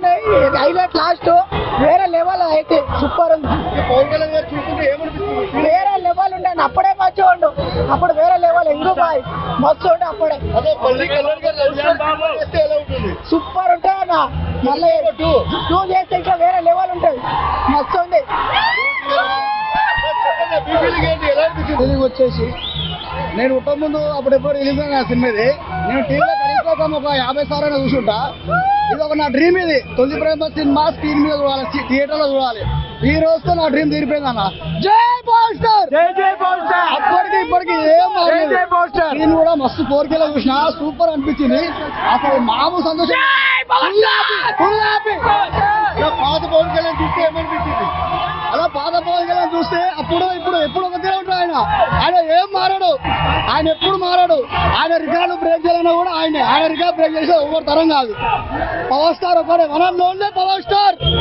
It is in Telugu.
ఉన్నాయి హైలైట్ లాస్ట్ వేరే లెవెల్ అయితే సూపర్ ఉంది పవన్ కళ్యాణ్ గారు చూస్తుంటే ఏమనిపిస్తుంది వేరే లెవెల్ ఉండే అప్పుడే మంచిగా ఉండు అప్పుడు వేరే లెవెల్ ఎంగు బాయ్ మస్తు ఉండే అప్పుడే అదే పల్లి కళ్యాణ్ గారు రంజాన్ చేస్తే ఎలా ఉంటుంది సూపర్ ఉంటాయి అన్న మళ్ళీ టూ టూ చేస్తే ఇంకా వేరే లెవెల్ ఉంటుంది మస్తు ఉంది చెప్పండి, మీ feeling ఏంటి? ఎలా అనిపించింది ఫీలింగ్ వచ్చేసి నేను పుట్ట ముందు అప్పుడు ఎప్పుడు రిలీజ్ అయిన సినిమా ఇది నేను టీవీలో కనీసం ఒక యాభై సార్లు చూసుంటా ఇది ఒక నా డ్రీమ్ ఇది తొలి ప్రేమ సినిమా స్క్రీన్ మీద చూడాలి థియేటర్ లో చూడాలి ఈ రోజుతో నా డ్రీమ్ తీరిపోయింది అన్న జై పవర్ స్టార్ జై జై పవర్ స్టార్ అప్పటికి ఇప్పటికి ఏం జై జై పవర్ స్టార్ నేను కూడా మస్తు కోరికలో చూసిన సూపర్ అనిపించింది అసలు మామూలు సంతోషం Full happy, full happy. ఇలా పాత పవన్ కళ్యాణ్ చూస్తే ఏమనిపించింది అలా పాత పవన్ కళ్యాణ్ చూస్తే అప్పుడు ఇప్పుడు ఎప్పుడు ఒక తీరు ఉంటాడు ఆయన ఆయన ఏం మారాడు ఆయన ఎప్పుడు మారాడు ఆయన రికార్డు బ్రేక్ చేయాలన్నా కూడా ఆయన ఆయన రికార్డు బ్రేక్ చేసే ఎవరు తరం కాదు పవర్ స్టార్ ఒకటే one and only power star